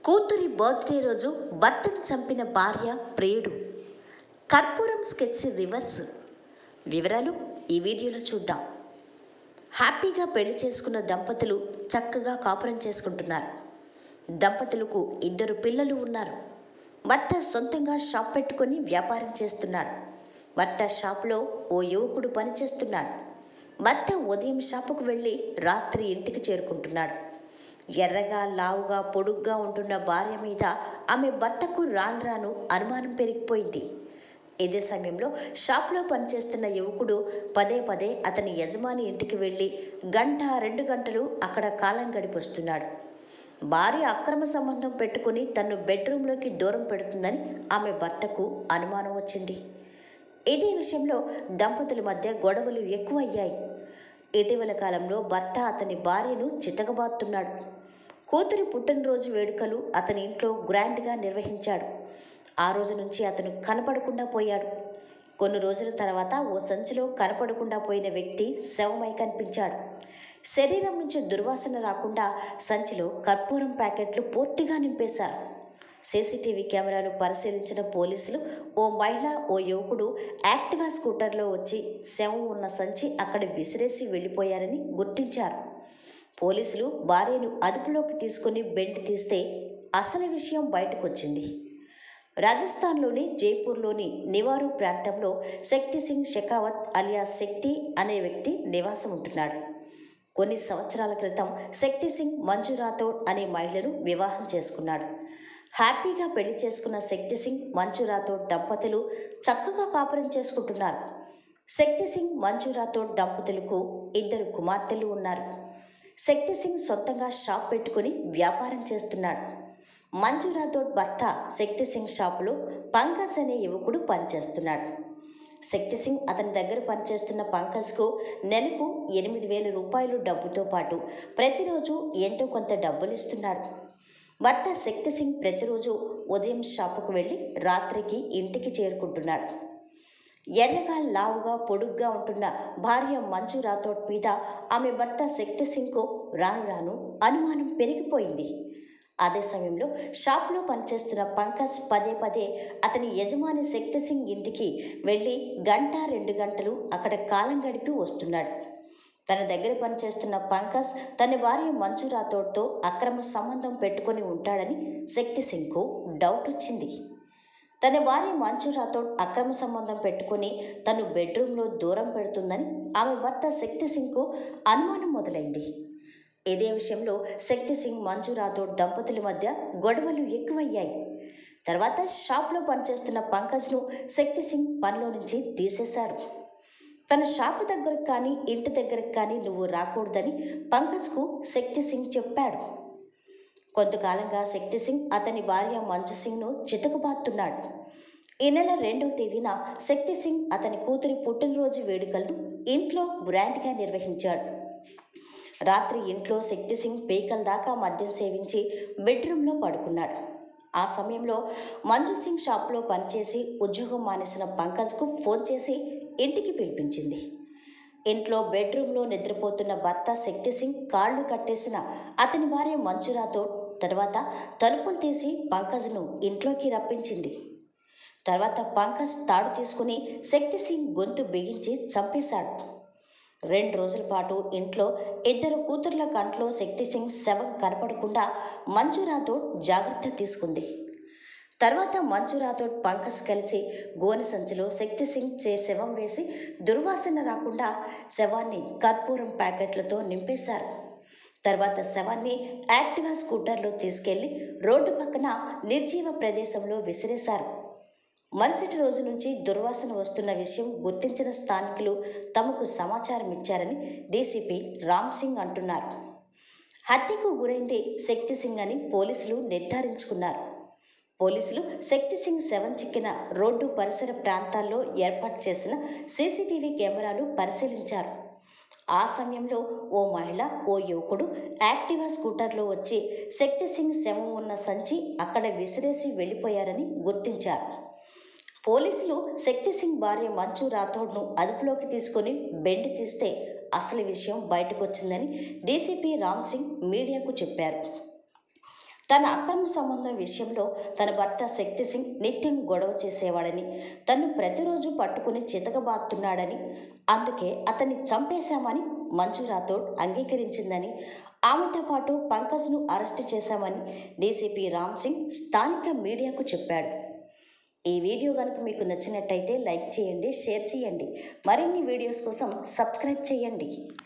కూతురి బర్త్డే రోజు భర్తను చంపిన భార్య ప్రియుడు కర్పూరం స్కెచ్ రివర్స్ వివరాలు ఈ వీడియోలో చూద్దాం హ్యాపీగా పెళ్లి చేసుకున్న దంపతులు చక్కగా కాపురం చేసుకుంటున్నారు దంపతులకు ఇద్దరు పిల్లలు ఉన్నారు భర్త సొంతంగా షాప్ పెట్టుకొని వ్యాపారం చేస్తున్నాడు భర్త షాపులో ఓ యువకుడు పనిచేస్తున్నాడు భర్త ఉదయం షాపుకు వెళ్ళి రాత్రి ఇంటికి చేరుకుంటున్నాడు ఎర్రగా లావుగా పొడుగ్గా ఉంటున్న భార్య మీద ఆమె భర్తకు రాను రాను అనుమానం పెరిగిపోయింది ఇదే సమయంలో షాప్లో పనిచేస్తున్న యువకుడు పదే పదే అతని యజమాని ఇంటికి వెళ్ళి గంట రెండు గంటలు అక్కడ కాలం గడిపొస్తున్నాడు భార్య అక్రమ సంబంధం పెట్టుకుని తను బెడ్రూమ్లోకి దూరం పెడుతుందని ఆమె భర్తకు అనుమానం వచ్చింది ఇదే విషయంలో దంపతుల మధ్య గొడవలు ఎక్కువయ్యాయి ఇటీవల కాలంలో భర్త అతని భార్యను చితకబాతున్నాడు కూతురి పుట్టినరోజు వేడుకలు అతని ఇంట్లో గ్రాండ్గా నిర్వహించాడు ఆ రోజు నుంచి అతను కనపడకుండా పోయాడు కొన్ని రోజుల తర్వాత ఓ సంచిలో కనపడకుండా పోయిన వ్యక్తి శవమై కనిపించాడు శరీరం నుంచి దుర్వాసన రాకుండా సంచిలో కర్పూరం ప్యాకెట్లు పూర్తిగా నింపేశారు సీసీటీవీ కెమెరాలు పరిశీలించిన పోలీసులు ఓ మహిళ ఓ యువకుడు యాక్టివా స్కూటర్లో వచ్చి శవం ఉన్న సంచి అక్కడ విసిరేసి వెళ్ళిపోయారని గుర్తించారు పోలీసులు భార్యను అదుపులోకి తీసుకుని బెండ్ తీస్తే అసలు విషయం బయటకొచ్చింది రాజస్థాన్లోని జైపూర్లోని నివారు ప్రాంతంలో శక్తి సింగ్ షెకావత్ అలియా శక్తి అనే వ్యక్తి నివాసం ఉంటున్నాడు కొన్ని సంవత్సరాల క్రితం శక్తి సింగ్ మంజు రాథోడ్ అనే మహిళను వివాహం చేసుకున్నాడు హ్యాపీగా పెళ్లి చేసుకున్న శక్తి సింగ్ మంజు రాథోడ్ దంపతులు చక్కగా కాపురం చేసుకుంటున్నారు శక్తి సింగ్ మంజు రాథోడ్ దంపతులకు ఇద్దరు కుమార్తెలు ఉన్నారు శక్తి సింగ్ సొంతంగా షాప్ పెట్టుకుని వ్యాపారం చేస్తున్నాడు మంజు రాథోడ్ భర్త శక్తి సింగ్ షాపులో పంకజ్ అనే యువకుడు పనిచేస్తున్నాడు శక్తి సింగ్ అతని దగ్గర పనిచేస్తున్న పంకజ్కు నెలకు ఎనిమిది వేల రూపాయలు డబ్బుతో పాటు ప్రతిరోజు ఎంతో కొంత డబ్బులు ఇస్తున్నాడు భర్త శక్తి సింగ్ ప్రతిరోజు ఉదయం షాపుకు వెళ్ళి రాత్రికి ఇంటికి చేరుకుంటున్నాడు ఎర్రగా లావుగా పొడుగ్గా ఉంటున్న భార్య మంజు రాథోడ్ మీద ఆమె భర్త శక్తి సింగ్కు రాను రాను అనుమానం పెరిగిపోయింది అదే సమయంలో షాప్లో పనిచేస్తున్న పంకజ్ పదే పదే అతని యజమాని శక్తి సింగ్ ఇంటికి వెళ్ళి గంట రెండు గంటలు అక్కడ కాలం గడిపి వస్తున్నాడు తన దగ్గర పనిచేస్తున్న పంకజ్ తన భార్య మంజు రాథోడ్తో అక్రమ సంబంధం పెట్టుకొని ఉంటాడని శక్తి సింగ్కు డౌట్ వచ్చింది తన భార్య మంజు రాథోడ్ అక్రమ సంబంధం పెట్టుకుని తను బెడ్రూమ్లో దూరం పెడుతుందని ఆమె భర్త శక్తి సింగ్కు అనుమానం మొదలైంది ఇదే విషయంలో శక్తి సింగ్ మంజు రాథోడ్ దంపతుల మధ్య గొడవలు ఎక్కువయ్యాయి తర్వాత షాప్లో పనిచేస్తున్న పంకజ్ను శక్తి సింగ్ పనిలో నుంచి తీసేశాడు తన షాపు దగ్గరకు కానీ ఇంటి దగ్గరకు కానీ నువ్వు రాకూడదని పంకజ్కు శక్తి సింగ్ చెప్పాడు కొంతకాలంగా శక్తి సింగ్ అతని భార్య మంజు సింగ్ను చితకబాతున్నాడు ఈ నెల రెండవ తేదీన శక్తి సింగ్ అతని కూతురి పుట్టినరోజు వేడుకలను ఇంట్లో బ్రాండ్గా నిర్వహించాడు రాత్రి ఇంట్లో శక్తి సింగ్ పేకల దాకా మద్యం సేవించి బెడ్రూమ్లో పడుకున్నాడు ఆ సమయంలో మంజు సింగ్ షాప్లో పనిచేసి ఉద్యోగం మానేసిన పంకజ్కు ఫోన్ చేసి ఇంటికి పిలిపించింది ఇంట్లో బెడ్రూమ్లో నిద్రపోతున్న భర్త శక్తి సింగ్ కాళ్ళు కట్టేసిన అతని భార్య మంజురాతో తర్వాత తలుపులు తీసి పంకజ్ను ఇంట్లోకి రప్పించింది తర్వాత పంకజ్ తాడు తీసుకుని శక్తి సింగ్ గొంతు బిగించి చంపేశాడు రెండు రోజుల పాటు ఇంట్లో ఇద్దరు కూతుర్ల కంట్లో శక్తి సింగ్ శవం కనపడకుండా మంజు రాథోడ్ జాగ్రత్త తీసుకుంది తర్వాత మంజు రాథోడ్ పంకజ్ కలిసి గోనె సంచిలో శక్తి సింగ్ చే శవం వేసి దుర్వాసన రాకుండా శవాన్ని కర్పూరం ప్యాకెట్లతో నింపేశారు తర్వాత శవాన్ని యాక్టివా స్కూటర్లో తీసుకెళ్లి రోడ్డు పక్కన నిర్జీవ ప్రదేశంలో విసిరేశారు మరుసటి రోజు నుంచి దుర్వాసన వస్తున్న విషయం గుర్తించిన స్థానికులు తమకు సమాచారం ఇచ్చారని డీసీపీ రామ్ సింగ్ అంటున్నారు హత్యకు గురైంది శక్తి సింగ్ అని పోలీసులు నిర్ధారించుకున్నారు పోలీసులు శక్తి సింగ్ శవం చిక్కిన రోడ్డు పరిసర ప్రాంతాల్లో ఏర్పాటు చేసిన సీసీటీవీ కెమెరాలు పరిశీలించారు ఆ సమయంలో ఓ మహిళ ఓ యువకుడు యాక్టివా స్కూటర్లో వచ్చి శక్తి సింగ్ శవం ఉన్న సంచి అక్కడ విసిరేసి వెళ్ళిపోయారని గుర్తించారు పోలీసులు శక్తి సింగ్ భార్య మంచు రాథోడ్ను అదుపులోకి తీసుకొని బెండ్ తీస్తే అసలు విషయం బయటకు వచ్చిందని డీసీపీ రామ్ సింగ్ మీడియాకు చెప్పారు తన అక్రమ సంబంధం విషయంలో తన భర్త శక్తి సింగ్ నిత్యం గొడవ చేసేవాడని తను ప్రతిరోజు పట్టుకుని చితకబాతున్నాడని అందుకే అతన్ని చంపేశామని మంజు రాథోడ్ అంగీకరించిందని ఆమెతో పాటు పంకజ్ను అరెస్ట్ చేశామని డీసీపీ రామ్ సింగ్ స్థానిక మీడియాకు చెప్పాడు ఈ వీడియో కనుక మీకు నచ్చినట్టయితే లైక్ చేయండి షేర్ చేయండి మరిన్ని వీడియోస్ కోసం సబ్స్క్రైబ్ చేయండి